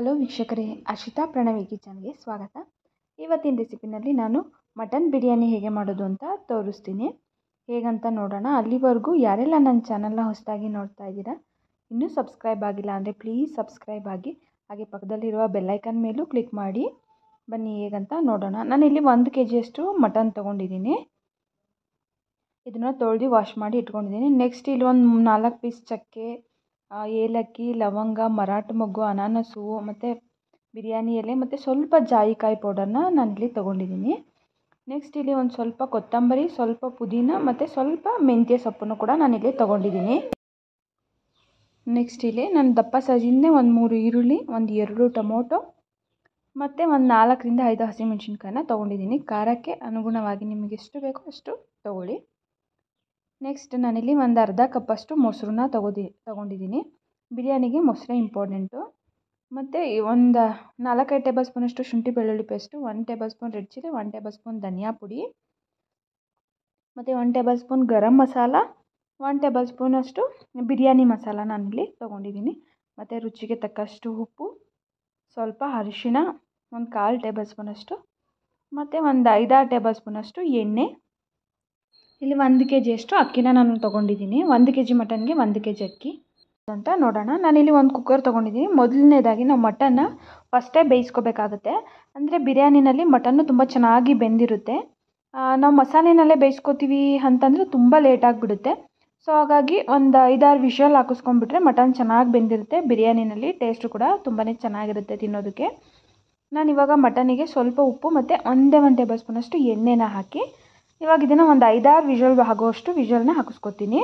hello ವೀಕ್ಷಕರೇ ಅರ್ಷಿತಾ ಪ್ರಣವಿ ಕಿಚನ್ಗೆ ಸ್ವಾಗತ ಇವತ್ತಿನ ರೆಸಿಪಿನಲ್ಲಿ ನಾನು ಮಟನ್ ಬಿರಿಯಾನಿ ಹೇಗೆ ಮಾಡೋದು ಅಂತ ತೋರಿಸ್ತೀನಿ ಹೇಗಂತ ನೋಡೋಣ ಅಲ್ಲಿವರೆಗೂ ಯಾರೆಲ್ಲ ನನ್ನ ಚಾನಲ್ನ ಹೊಸದಾಗಿ ನೋಡ್ತಾ ಇದ್ದೀರಾ ಇನ್ನೂ ಸಬ್ಸ್ಕ್ರೈಬ್ ಆಗಿಲ್ಲ ಅಂದರೆ ಪ್ಲೀಸ್ ಸಬ್ಸ್ಕ್ರೈಬ್ ಆಗಿ ಹಾಗೆ ಪಕ್ಕದಲ್ಲಿರುವ ಬೆಲ್ಲೈಕನ್ ಮೇಲೂ ಕ್ಲಿಕ್ ಮಾಡಿ ಬನ್ನಿ ಹೇಗಂತ ನೋಡೋಣ ನಾನಿಲ್ಲಿ ಒಂದು ಕೆ ಜಿಯಷ್ಟು ಮಟನ್ ತೊಗೊಂಡಿದ್ದೀನಿ ಇದನ್ನು ತೊಳೆದು ವಾಶ್ ಮಾಡಿ ಇಟ್ಕೊಂಡಿದ್ದೀನಿ ನೆಕ್ಸ್ಟ್ ಇಲ್ಲಿ ಒಂದು ನಾಲ್ಕು ಪೀಸ್ ಚಕ್ಕೆ ಏಲಕ್ಕಿ ಲವಂಗ ಮರಾಠ ಮೊಗ್ಗು ಅನಾನಸು ಮತ್ತು ಬಿರಿಯಾನಿ ಎಲೆ ಮತ್ತು ಸ್ವಲ್ಪ ಜಾಯಿಕಾಯಿ ಪೌಡರ್ನ ನಾನಿಲ್ಲಿ ತೊಗೊಂಡಿದ್ದೀನಿ ನೆಕ್ಸ್ಟ್ ಇಲ್ಲಿ ಒಂದು ಸ್ವಲ್ಪ ಕೊತ್ತಂಬರಿ ಸ್ವಲ್ಪ ಪುದೀನ ಮತ್ತು ಸ್ವಲ್ಪ ಮೆಂತ್ಯ ಸೊಪ್ಪನ್ನು ಕೂಡ ನಾನಿಲ್ಲಿ ತೊಗೊಂಡಿದ್ದೀನಿ ನೆಕ್ಸ್ಟ್ ಇಲ್ಲಿ ನಾನು ದಪ್ಪ ಸೈಜಿಂದ ಒಂದು ಮೂರು ಈರುಳ್ಳಿ ಒಂದು ಎರಡು ಟೊಮೊಟೊ ಮತ್ತು ಒಂದು ನಾಲ್ಕರಿಂದ ಐದು ಹಸಿಮೆಣ್ಸಿನ್ಕಾಯಿನ ತೊಗೊಂಡಿದ್ದೀನಿ ಖಾರಕ್ಕೆ ಅನುಗುಣವಾಗಿ ನಿಮಗೆ ಎಷ್ಟು ಬೇಕೋ ಅಷ್ಟು ತೊಗೊಳ್ಳಿ ನೆಕ್ಸ್ಟ್ ನಾನಿಲ್ಲಿ ಒಂದು ಅರ್ಧ ಕಪ್ಪಷ್ಟು ಮೊಸರನ್ನ ತಗೋದಿ ತೊಗೊಂಡಿದ್ದೀನಿ ಬಿರಿಯಾನಿಗೆ ಮೊಸರೇ ಇಂಪಾರ್ಟೆಂಟು ಮತ್ತು ಒಂದು ನಾಲ್ಕೈದು ಟೇಬಲ್ ಸ್ಪೂನಷ್ಟು ಶುಂಠಿ ಬೆಳ್ಳುಳ್ಳಿ paste one tablespoon red chilli one tablespoon ಧನಿಯಾ ಪುಡಿ ಮತ್ತು one tablespoon garam masala one ಟೇಬಲ್ ಸ್ಪೂನಷ್ಟು ಬಿರಿಯಾನಿ ಮಸಾಲ ನಾನಿಲ್ಲಿ ತೊಗೊಂಡಿದ್ದೀನಿ ಮತ್ತು ರುಚಿಗೆ ತಕ್ಕಷ್ಟು ಉಪ್ಪು ಸ್ವಲ್ಪ ಅರಿಶಿಣ ಒಂದು ಕಾಲು ಟೇಬಲ್ ಸ್ಪೂನಷ್ಟು ಮತ್ತು ಒಂದು ಐದಾರು ಟೇಬಲ್ ಸ್ಪೂನಷ್ಟು ಎಣ್ಣೆ ಇಲ್ಲಿ ಒಂದು ಕೆ ಜಿಯಷ್ಟು ಅಕ್ಕಿನ ನಾನು ತೊಗೊಂಡಿದ್ದೀನಿ ಒಂದು ಕೆ ಜಿ ಮಟನ್ಗೆ ಒಂದು ಕೆ ಜಿ ಅಕ್ಕಿ ಅಂತ ನೋಡೋಣ ನಾನಿಲ್ಲಿ ಒಂದು ಕುಕ್ಕರ್ ತೊಗೊಂಡಿದ್ದೀನಿ ಮೊದಲನೇದಾಗಿ ನಾವು ಮಟನ್ನ ಫಸ್ಟೇ ಬೇಯಿಸ್ಕೋಬೇಕಾಗುತ್ತೆ ಅಂದರೆ ಬಿರಿಯಾನಿನಲ್ಲಿ ಮಟನ್ನು ತುಂಬ ಚೆನ್ನಾಗಿ ಬೆಂದಿರುತ್ತೆ ನಾವು ಮಸಾಲೆನಲ್ಲೇ ಬೇಯಿಸ್ಕೋತೀವಿ ಅಂತಂದರೆ ತುಂಬ ಲೇಟ್ ಆಗಿಬಿಡುತ್ತೆ ಸೊ ಹಾಗಾಗಿ ಒಂದು ಐದಾರು ವಿಷಲ್ ಹಾಕಿಸ್ಕೊಂಡ್ಬಿಟ್ರೆ ಮಟನ್ ಚೆನ್ನಾಗಿ ಬೆಂದಿರುತ್ತೆ ಬಿರಿಯಾನಿನಲ್ಲಿ ಟೇಸ್ಟು ಕೂಡ ತುಂಬಾ ಚೆನ್ನಾಗಿರುತ್ತೆ ತಿನ್ನೋದಕ್ಕೆ ನಾನು ಇವಾಗ ಮಟನಿಗೆ ಸ್ವಲ್ಪ ಉಪ್ಪು ಮತ್ತು ಒಂದೇ ಒಂದು ಟೇಬಲ್ ಸ್ಪೂನಷ್ಟು ಎಣ್ಣೆನ ಹಾಕಿ ಇವಾಗ ಇದನ್ನು ಒಂದು ಐದಾರು ವಿಷಲ್ ಆಗುವಷ್ಟು ವಿಷಲ್ನ ಹಾಕಿಸ್ಕೊತೀನಿ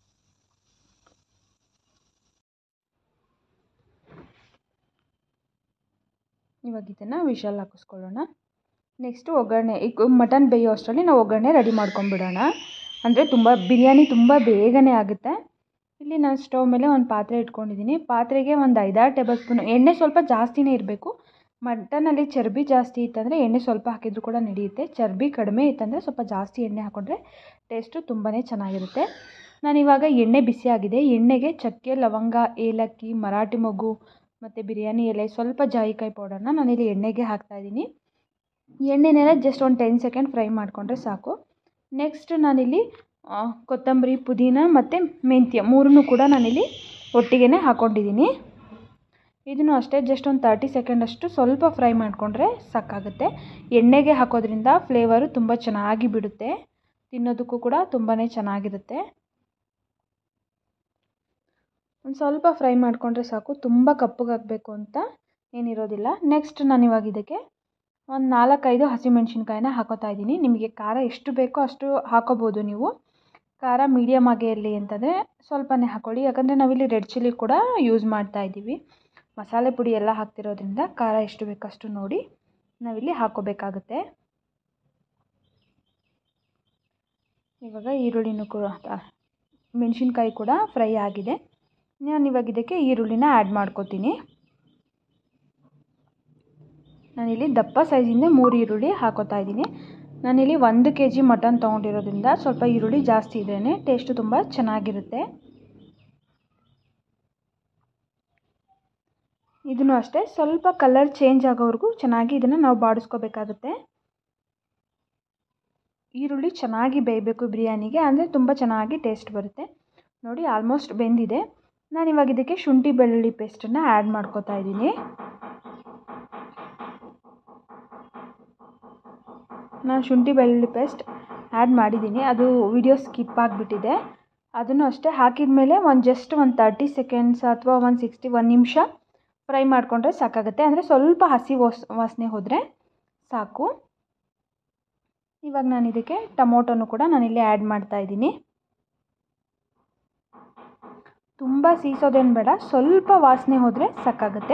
ಇವಾಗ ಇದನ್ನು ವಿಷಲ್ ಹಾಕಿಸ್ಕೊಳ್ಳೋಣ ನೆಕ್ಸ್ಟು ಒಗ್ಗರಣೆ ಈಗ ಮಟನ್ ಬೇಯೋ ಅಷ್ಟರಲ್ಲಿ ನಾವು ಒಗ್ಗರಣೆ ರೆಡಿ ಮಾಡ್ಕೊಂಬಿಡೋಣ ಅಂದರೆ ತುಂಬ ಬಿರಿಯಾನಿ ತುಂಬ ಬೇಗನೆ ಆಗುತ್ತೆ ಇಲ್ಲಿ ನಾನು ಸ್ಟವ್ ಮೇಲೆ ಒಂದು ಪಾತ್ರೆ ಇಟ್ಕೊಂಡಿದ್ದೀನಿ ಪಾತ್ರೆಗೆ ಒಂದು ಐದಾರು ಟೇಬಲ್ ಸ್ಪೂನ್ ಎಣ್ಣೆ ಸ್ವಲ್ಪ ಜಾಸ್ತಿನೇ ಇರಬೇಕು ಮಟನಲ್ಲಿ ಚರ್ಬಿ ಜಾಸ್ತಿ ಇತ್ತಂದರೆ ಎಣ್ಣೆ ಸ್ವಲ್ಪ ಹಾಕಿದರೂ ಕೂಡ ನಡೆಯುತ್ತೆ ಚರ್ಬಿ ಕಡಿಮೆ ಇತ್ತಂದರೆ ಸ್ವಲ್ಪ ಜಾಸ್ತಿ ಎಣ್ಣೆ ಹಾಕ್ಕೊಂಡ್ರೆ ಟೇಸ್ಟು ತುಂಬಾ ಚೆನ್ನಾಗಿರುತ್ತೆ ನಾನಿವಾಗ ಎಣ್ಣೆ ಬಿಸಿಯಾಗಿದೆ ಎಣ್ಣೆಗೆ ಚಕ್ಕೆ ಲವಂಗ ಏಲಕ್ಕಿ ಮರಾಠಿ ಮೊಗ್ಗು ಮತ್ತು ಬಿರಿಯಾನಿ ಎಲೆ ಸ್ವಲ್ಪ ಜಾಯಿಕಾಯಿ ಪೌಡರ್ನ ನಾನಿಲ್ಲಿ ಎಣ್ಣೆಗೆ ಹಾಕ್ತಾಯಿದ್ದೀನಿ ಎಣ್ಣೆನೆಲ್ಲ ಜಸ್ಟ್ ಒಂದು ಟೆನ್ ಸೆಕೆಂಡ್ ಫ್ರೈ ಮಾಡಿಕೊಂಡ್ರೆ ಸಾಕು ನೆಕ್ಸ್ಟ್ ನಾನಿಲ್ಲಿ ಕೊತ್ತಂಬರಿ ಪುದೀನ ಮತ್ತು ಮೆಂತ್ಯ ಮೂರನ್ನೂ ಕೂಡ ನಾನಿಲ್ಲಿ ಒಟ್ಟಿಗೆ ಹಾಕ್ಕೊಂಡಿದ್ದೀನಿ ಇದನ್ನು ಅಷ್ಟೇ ಜಸ್ಟ್ ಒಂದು ತರ್ಟಿ ಸೆಕೆಂಡಷ್ಟು ಸ್ವಲ್ಪ ಫ್ರೈ ಮಾಡಿಕೊಂಡ್ರೆ ಸಾಕಾಗುತ್ತೆ ಎಣ್ಣೆಗೆ ಹಾಕೋದ್ರಿಂದ ಫ್ಲೇವರು ತುಂಬ ಚೆನ್ನಾಗಿ ಬಿಡುತ್ತೆ ತಿನ್ನೋದಕ್ಕೂ ಕೂಡ ತುಂಬಾ ಚೆನ್ನಾಗಿರುತ್ತೆ ಒಂದು ಸ್ವಲ್ಪ ಫ್ರೈ ಮಾಡಿಕೊಂಡ್ರೆ ಸಾಕು ತುಂಬ ಕಪ್ಪಗಾಗಬೇಕು ಅಂತ ಏನಿರೋದಿಲ್ಲ ನೆಕ್ಸ್ಟ್ ನಾನು ಇವಾಗ ಇದಕ್ಕೆ ಒಂದು ನಾಲ್ಕೈದು ಹಸಿಮೆಣ್ಸಿನ್ಕಾಯಿನ ಹಾಕೋತಾ ಇದ್ದೀನಿ ನಿಮಗೆ ಖಾರ ಎಷ್ಟು ಬೇಕೋ ಅಷ್ಟು ಹಾಕೋಬೋದು ನೀವು ಖಾರ ಮೀಡಿಯಮ್ ಆಗೇ ಇರಲಿ ಅಂತಂದರೆ ಸ್ವಲ್ಪನೇ ಹಾಕ್ಕೊಳ್ಳಿ ಯಾಕಂದರೆ ನಾವಿಲ್ಲಿ ರೆಡ್ ಚಿಲ್ಲಿ ಕೂಡ ಯೂಸ್ ಮಾಡ್ತಾ ಇದ್ದೀವಿ ಮಸಾಲೆ ಪುಡಿ ಎಲ್ಲ ಹಾಕ್ತಿರೋದ್ರಿಂದ ಖಾರ ಎಷ್ಟು ಬೇಕಷ್ಟು ನೋಡಿ ನಾವಿಲ್ಲಿ ಹಾಕೋಬೇಕಾಗುತ್ತೆ ಇವಾಗ ಈರುಳ್ಳಿನೂ ಕೂಡ ಮೆಣಸಿನ್ಕಾಯಿ ಕೂಡ ಫ್ರೈ ಆಗಿದೆ ನಾನು ಇವಾಗ ಇದಕ್ಕೆ ಈರುಳ್ಳಿನ ಆ್ಯಡ್ ಮಾಡ್ಕೋತೀನಿ ನಾನಿಲ್ಲಿ ದಪ್ಪ ಸೈಜಿಂದ ಮೂರು ಈರುಳ್ಳಿ ಹಾಕೋತಾ ಇದ್ದೀನಿ ನಾನಿಲ್ಲಿ ಒಂದು ಕೆ ಜಿ ಮಟನ್ ತೊಗೊಂಡಿರೋದ್ರಿಂದ ಸ್ವಲ್ಪ ಈರುಳ್ಳಿ ಜಾಸ್ತಿ ಇದ್ರೇ ಟೇಸ್ಟು ತುಂಬ ಚೆನ್ನಾಗಿರುತ್ತೆ ಇದನ್ನು ಅಷ್ಟೇ ಸ್ವಲ್ಪ ಕಲರ್ ಚೇಂಜ್ ಆಗೋವರೆಗೂ ಚೆನ್ನಾಗಿ ಇದನ್ನು ನಾವು ಬಾಡಿಸ್ಕೋಬೇಕಾಗುತ್ತೆ ಈರುಳ್ಳಿ ಚೆನ್ನಾಗಿ ಬೇಯಬೇಕು ಬಿರಿಯಾನಿಗೆ ಅಂದರೆ ತುಂಬ ಚೆನ್ನಾಗಿ ಟೇಸ್ಟ್ ಬರುತ್ತೆ ನೋಡಿ ಆಲ್ಮೋಸ್ಟ್ ಬೆಂದಿದೆ ನಾನು ಇವಾಗ ಇದಕ್ಕೆ ಶುಂಠಿ ಬೆಳ್ಳುಳ್ಳಿ ಪೇಸ್ಟನ್ನು ಆ್ಯಡ್ ಮಾಡ್ಕೋತಾ ಇದ್ದೀನಿ ನಾನು ಶುಂಠಿ ಬೆಳ್ಳುಳ್ಳಿ ಪೇಸ್ಟ್ ಆ್ಯಡ್ ಮಾಡಿದ್ದೀನಿ ಅದು ವಿಡಿಯೋ ಸ್ಕಿಪ್ ಆಗಿಬಿಟ್ಟಿದೆ ಅದನ್ನು ಅಷ್ಟೇ ಹಾಕಿದ ಮೇಲೆ ಒಂದು ಜಸ್ಟ್ ಒಂದು ತರ್ಟಿ ಸೆಕೆಂಡ್ಸ್ ಅಥವಾ ಒಂದು ಸಿಕ್ಸ್ಟಿ ಒಂದು ನಿಮಿಷ ಫ್ರೈ ಮಾಡಿಕೊಂಡ್ರೆ ಸಾಕಾಗುತ್ತೆ ಅಂದರೆ ಸ್ವಲ್ಪ ಹಸಿ ವಾಸ್ ವಾಸನೆ ಹೋದರೆ ಸಾಕು ಇವಾಗ ನಾನು ಇದಕ್ಕೆ ಟೊಮೊಟೊನು ಕೂಡ ನಾನಿಲ್ಲಿ ಆ್ಯಡ್ ಮಾಡ್ತಾ ಇದ್ದೀನಿ ತುಂಬ ಸೀಸೋದೇನು ಬೇಡ ಸ್ವಲ್ಪ ವಾಸನೆ ಹೋದರೆ ಸಾಕಾಗುತ್ತೆ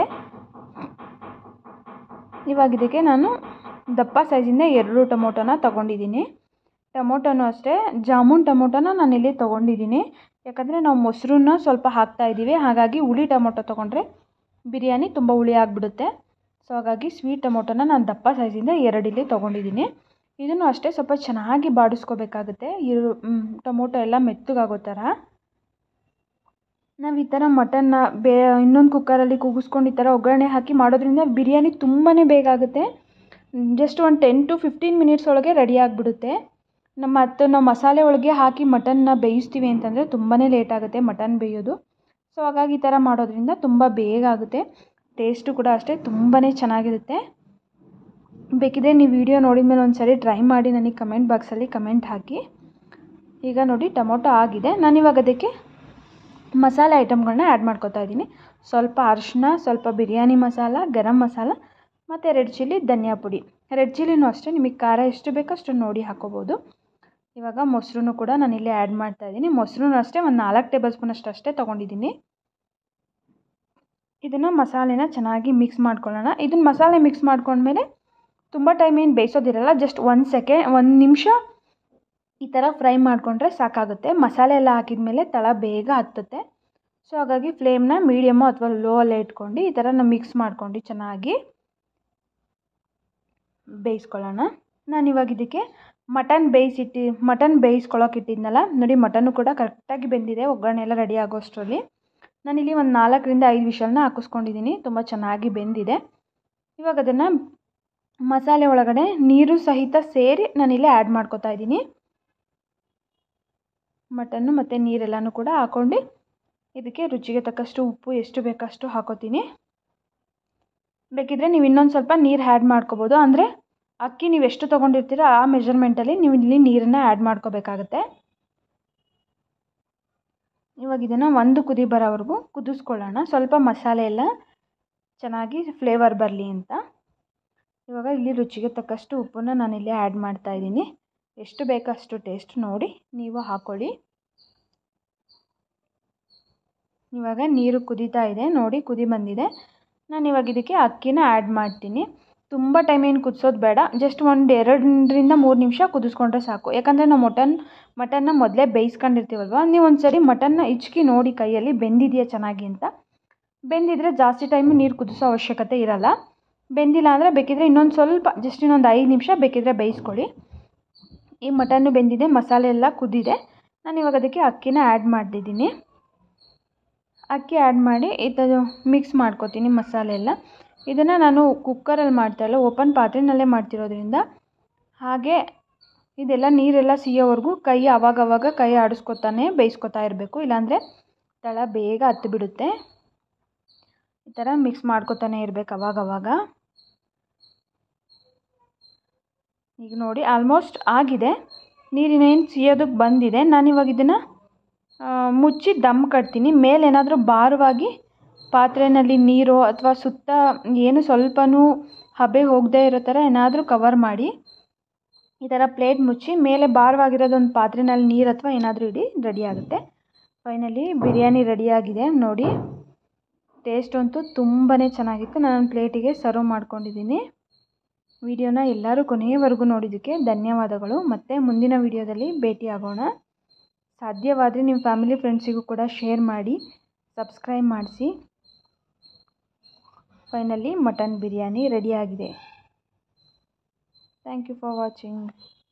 ಇವಾಗ ಇದಕ್ಕೆ ನಾನು ದಪ್ಪ ಸೈಜಿಂದ ಎರಡು ಟೊಮೊಟೊನ ತೊಗೊಂಡಿದ್ದೀನಿ ಟೊಮೊಟೊನೂ ಅಷ್ಟೇ ಜಾಮೂನ್ ಟೊಮೊಟೊನ ನಾನಿಲ್ಲಿ ತೊಗೊಂಡಿದ್ದೀನಿ ಯಾಕಂದರೆ ನಾವು ಮೊಸರನ್ನ ಸ್ವಲ್ಪ ಹಾಕ್ತಾ ಇದ್ದೀವಿ ಹಾಗಾಗಿ ಹುಳಿ ಟೊಮೊಟೊ ತೊಗೊಂಡ್ರೆ ಬಿರಿಯಾನಿ ತುಂಬ ಹುಳಿ ಆಗಿಬಿಡುತ್ತೆ ಸೊ ಹಾಗಾಗಿ ಸ್ವೀಟ್ ಟೊಮೊಟೊನ ನಾನು ದಪ್ಪ ಸೈಜಿಂದ ಎರಡಿಲ್ಲಿ ತೊಗೊಂಡಿದ್ದೀನಿ ಇದನ್ನು ಅಷ್ಟೇ ಸ್ವಲ್ಪ ಚೆನ್ನಾಗಿ ಬಾಡಿಸ್ಕೋಬೇಕಾಗುತ್ತೆ ಈರು ಟೊಮೊಟೊ ಎಲ್ಲ ಮೆತ್ತಗಾಗೋ ಥರ ನಾವು ಈ ಥರ ಮಟನ್ನ ಬೇ ಇನ್ನೊಂದು ಕುಕ್ಕರಲ್ಲಿ ಕೂಗಿಸ್ಕೊಂಡು ಈ ಥರ ಒಗ್ಗರಣೆ ಹಾಕಿ ಮಾಡೋದ್ರಿಂದ ಬಿರಿಯಾನಿ ತುಂಬಾ ಬೇಗ ಆಗುತ್ತೆ ಜಸ್ಟ್ ಒಂದು ಟೆನ್ ಟು ಫಿಫ್ಟೀನ್ ಮಿನಿಟ್ಸ್ ಒಳಗೆ ರೆಡಿ ಆಗಿಬಿಡುತ್ತೆ ನಮ್ಮ ಮತ್ತು ನಾವು ಮಸಾಲೆ ಒಳಗೆ ಹಾಕಿ ಮಟನ್ನ ಬೇಯಿಸ್ತೀವಿ ಅಂತಂದರೆ ತುಂಬಾ ಲೇಟ್ ಆಗುತ್ತೆ ಮಟನ್ ಬೇಯೋದು ಸೊ ಹಾಗಾಗಿ ಈ ಥರ ಮಾಡೋದ್ರಿಂದ ತುಂಬ ಬೇಗ ಆಗುತ್ತೆ ಟೇಸ್ಟು ಕೂಡ ಅಷ್ಟೇ ತುಂಬಾ ಚೆನ್ನಾಗಿರುತ್ತೆ ಬೇಕಿದ್ರೆ ನೀವು ವಿಡಿಯೋ ನೋಡಿದ ಮೇಲೆ ಒಂದು ಸರಿ ಟ್ರೈ ಮಾಡಿ ನನಗೆ ಕಮೆಂಟ್ ಬಾಕ್ಸಲ್ಲಿ ಕಮೆಂಟ್ ಹಾಕಿ ಈಗ ನೋಡಿ ಟೊಮೊಟೊ ಆಗಿದೆ ನಾನಿವಾಗ ಅದಕ್ಕೆ ಮಸಾಲೆ ಐಟಮ್ಗಳನ್ನ ಆ್ಯಡ್ ಮಾಡ್ಕೊತಾ ಇದ್ದೀನಿ ಸ್ವಲ್ಪ ಅರಿಶಿನ ಸ್ವಲ್ಪ ಬಿರಿಯಾನಿ ಮಸಾಲ ಗರಂ ಮಸಾಲ ಮತ್ತು ರೆಡ್ ಚಿಲ್ಲಿ ಧನಿಯಾ ಪುಡಿ ರೆಡ್ ಚಿಲ್ಲಿನೂ ಅಷ್ಟೇ ನಿಮಗೆ ಖಾರ ಎಷ್ಟು ಬೇಕೋ ಅಷ್ಟು ನೋಡಿ ಹಾಕೋಬೋದು ಇವಾಗ ಮೊಸರು ಕೂಡ ನಾನಿಲ್ಲಿ ಆ್ಯಡ್ ಮಾಡ್ತಾ ಇದ್ದೀನಿ ಮೊಸರು ಅಷ್ಟೇ ಒಂದು ನಾಲ್ಕು ಟೇಬಲ್ ಸ್ಪೂನ್ ಅಷ್ಟು ಅಷ್ಟೇ ತೊಗೊಂಡಿದ್ದೀನಿ ಇದನ್ನು ಮಸಾಲೆನ ಚೆನ್ನಾಗಿ ಮಿಕ್ಸ್ ಮಾಡ್ಕೊಳ್ಳೋಣ ಇದನ್ನ ಮಸಾಲೆ ಮಿಕ್ಸ್ ಮಾಡ್ಕೊಂಡ್ಮೇಲೆ ತುಂಬ ಟೈಮ್ ಏನು ಬೇಯಿಸೋದಿರಲ್ಲ ಜಸ್ಟ್ ಒಂದು ಸೆಕೆಂಡ್ ಒಂದು ನಿಮಿಷ ಈ ಥರ ಫ್ರೈ ಮಾಡಿಕೊಂಡ್ರೆ ಸಾಕಾಗುತ್ತೆ ಮಸಾಲೆ ಎಲ್ಲ ಹಾಕಿದ ಮೇಲೆ ತಳ ಬೇಗ ಹತ್ತುತ್ತೆ ಸೊ ಹಾಗಾಗಿ ಫ್ಲೇಮ್ನ ಮೀಡಿಯಮ್ಮು ಅಥವಾ ಲೋ ಅಲ್ಲೇ ಇಟ್ಕೊಂಡು ಈ ಥರ ನಾವು ಮಿಕ್ಸ್ ಮಾಡ್ಕೊಂಡು ಚೆನ್ನಾಗಿ ಬೇಯಿಸ್ಕೊಳ್ಳೋಣ ನಾನು ಇವಾಗ ಇದಕ್ಕೆ ಮಟನ್ ಬೇಯಿಸಿಟ್ಟು ಮಟನ್ ಬೇಯಿಸ್ಕೊಳ್ಳೋಕೆ ಇಟ್ಟಿದ್ನಲ್ಲ ನೋಡಿ ಮಟನ್ನು ಕೂಡ ಕರೆಕ್ಟಾಗಿ ಬೆಂದಿದೆ ಒಗ್ಗರಣೆ ಎಲ್ಲ ರೆಡಿ ಆಗೋ ಅಷ್ಟರಲ್ಲಿ ನಾನಿಲ್ಲಿ ಒಂದು ನಾಲ್ಕರಿಂದ ಐದು ವಿಷಲ್ನ ಹಾಕಿಸ್ಕೊಂಡಿದ್ದೀನಿ ತುಂಬ ಚೆನ್ನಾಗಿ ಬೆಂದಿದೆ ಇವಾಗ ಅದನ್ನು ಮಸಾಲೆ ಒಳಗಡೆ ನೀರು ಸಹಿತ ಸೇರಿ ನಾನಿಲ್ಲಿ ಆ್ಯಡ್ ಮಾಡ್ಕೊತಾ ಇದ್ದೀನಿ ಮಟನ್ನು ಮತ್ತು ನೀರೆಲ್ಲನೂ ಕೂಡ ಹಾಕ್ಕೊಂಡು ಇದಕ್ಕೆ ರುಚಿಗೆ ತಕ್ಕಷ್ಟು ಉಪ್ಪು ಎಷ್ಟು ಬೇಕಷ್ಟು ಹಾಕೋತೀನಿ ಬೇಕಿದ್ರೆ ನೀವು ಇನ್ನೊಂದು ಸ್ವಲ್ಪ ನೀರು ಆ್ಯಡ್ ಮಾಡ್ಕೋಬೋದು ಅಂದರೆ ಅಕ್ಕಿ ನೀವು ಎಷ್ಟು ತೊಗೊಂಡಿರ್ತೀರೋ ಆ ಮೆಜರ್ಮೆಂಟಲ್ಲಿ ನೀವು ಇಲ್ಲಿ ನೀರನ್ನು ಆ್ಯಡ್ ಮಾಡ್ಕೋಬೇಕಾಗತ್ತೆ ಇವಾಗ ಇದನ್ನು ಒಂದು ಕುದಿ ಬರೋವರೆಗೂ ಕುದಿಸ್ಕೊಳ್ಳೋಣ ಸ್ವಲ್ಪ ಮಸಾಲೆ ಎಲ್ಲ ಚೆನ್ನಾಗಿ ಫ್ಲೇವರ್ ಬರಲಿ ಅಂತ ಇವಾಗ ಇಲ್ಲಿ ರುಚಿಗೆ ತಕ್ಕಷ್ಟು ಉಪ್ಪನ್ನು ನಾನಿಲ್ಲಿ ಆ್ಯಡ್ ಮಾಡ್ತಾಯಿದ್ದೀನಿ ಎಷ್ಟು ಬೇಕೋ ಅಷ್ಟು ಟೇಸ್ಟ್ ನೋಡಿ ನೀವು ಹಾಕ್ಕೊಳ್ಳಿ ಇವಾಗ ನೀರು ಕುದೀತಾ ಇದೆ ನೋಡಿ ಕುದಿ ಬಂದಿದೆ ನಾನು ಇವಾಗ ಇದಕ್ಕೆ ಅಕ್ಕಿನ ಆ್ಯಡ್ ಮಾಡ್ತೀನಿ ತುಂಬ ಟೈಮ್ ಏನು ಕುದಿಸೋದು ಬೇಡ ಜಸ್ಟ್ ಒಂದು ಎರಡರಿಂದ ಮೂರು ನಿಮಿಷ ಕುದಿಸ್ಕೊಂಡ್ರೆ ಸಾಕು ಯಾಕಂದರೆ ನಾವು ಮಟನ್ ಮಟನ್ನ ಮೊದಲೇ ಬೇಯಿಸ್ಕೊಂಡಿರ್ತೀವಲ್ವ ನೀವು ಒಂದು ಸರಿ ಮಟನ್ನ ಇಚ್ಕಿ ನೋಡಿ ಕೈಯಲ್ಲಿ ಬೆಂದಿದೆಯಾ ಚೆನ್ನಾಗಿ ಅಂತ ಬೆಂದಿದ್ರೆ ಜಾಸ್ತಿ ಟೈಮ್ ನೀರು ಕುದಿಸೋ ಅವಶ್ಯಕತೆ ಇರಲ್ಲ ಬೆಂದಿಲ್ಲ ಅಂದರೆ ಬೇಕಿದ್ರೆ ಇನ್ನೊಂದು ಸ್ವಲ್ಪ ಜಸ್ಟ್ ಇನ್ನೊಂದು ಐದು ನಿಮಿಷ ಬೇಕಿದ್ರೆ ಬೇಯಿಸ್ಕೊಳ್ಳಿ ಈ ಮಟನ್ನು ಬೆಂದಿದೆ ಮಸಾಲೆ ಎಲ್ಲ ಕುದ್ದಿದೆ ನಾನು ಇವಾಗ ಅದಕ್ಕೆ ಅಕ್ಕಿನ ಆ್ಯಡ್ ಮಾಡಿದ್ದೀನಿ ಅಕ್ಕಿ ಆ್ಯಡ್ ಮಾಡಿ ಇದು ಮಿಕ್ಸ್ ಮಾಡ್ಕೊತೀನಿ ಮಸಾಲೆ ಎಲ್ಲ ಇದನ್ನು ನಾನು ಕುಕ್ಕರಲ್ಲಿ ಮಾಡ್ತಾಯಿಲ್ಲ ಓಪನ್ ಪಾತ್ರೆನಲ್ಲೇ ಮಾಡ್ತಿರೋದ್ರಿಂದ ಹಾಗೆ ಇದೆಲ್ಲ ನೀರೆಲ್ಲ ಸಿಯೋವರೆಗೂ ಕೈ ಆವಾಗವಾಗ ಕೈ ಆಡಿಸ್ಕೊತಾನೆ ಬೇಯಿಸ್ಕೊತಾ ಇರಬೇಕು ಇಲ್ಲಾಂದರೆ ತಳ ಬೇಗ ಹತ್ತು ಬಿಡುತ್ತೆ ಈ ಥರ ಮಿಕ್ಸ್ ಮಾಡ್ಕೊತಾನೆ ಇರಬೇಕು ಅವಾಗವಾಗ ಈಗ ನೋಡಿ ಆಲ್ಮೋಸ್ಟ್ ಆಗಿದೆ ನೀರಿನೇನು ಸಿಯೋದಕ್ಕೆ ಬಂದಿದೆ ನಾನಿವಾಗ ಇದನ್ನು ಮುಚ್ಚಿ ದಮ್ ಕಟ್ತೀನಿ ಮೇಲೇನಾದರೂ ಭಾರವಾಗಿ ಪಾತ್ರೆಯಲ್ಲಿ ನೀರು ಅಥವಾ ಸುತ್ತ ಏನು ಸ್ವಲ್ಪನೂ ಹಬೆ ಹೋಗದೇ ಇರೋ ಥರ ಏನಾದರೂ ಕವರ್ ಮಾಡಿ ಈ ಥರ ಪ್ಲೇಟ್ ಮುಚ್ಚಿ ಮೇಲೆ ಭಾರವಾಗಿರೋದೊಂದು ಪಾತ್ರೆಯಲ್ಲಿ ನೀರು ಅಥವಾ ಏನಾದರೂ ಇಡಿ ರೆಡಿ ಆಗುತ್ತೆ ಫೈನಲಿ ಬಿರಿಯಾನಿ ರೆಡಿಯಾಗಿದೆ ನೋಡಿ ಟೇಸ್ಟ್ ಅಂತೂ ತುಂಬಾ ಚೆನ್ನಾಗಿತ್ತು ನಾನು ಪ್ಲೇಟಿಗೆ ಸರ್ವ್ ಮಾಡ್ಕೊಂಡಿದ್ದೀನಿ ವಿಡಿಯೋನ ಎಲ್ಲರೂ ಕೊನೆಯವರೆಗೂ ನೋಡಿದ್ದಕ್ಕೆ ಧನ್ಯವಾದಗಳು ಮತ್ತು ಮುಂದಿನ ವಿಡಿಯೋದಲ್ಲಿ ಭೇಟಿಯಾಗೋಣ ಸಾಧ್ಯವಾದರೆ ನಿಮ್ಮ ಫ್ಯಾಮಿಲಿ ಫ್ರೆಂಡ್ಸಿಗೂ ಕೂಡ ಶೇರ್ ಮಾಡಿ ಸಬ್ಸ್ಕ್ರೈಬ್ ಮಾಡಿಸಿ ಫೈನಲಿ ಮಟನ್ ಬಿರಿಯಾನಿ ರೆಡಿಯಾಗಿದೆ ಥ್ಯಾಂಕ್ ಯು ಫಾರ್ ವಾಚಿಂಗ್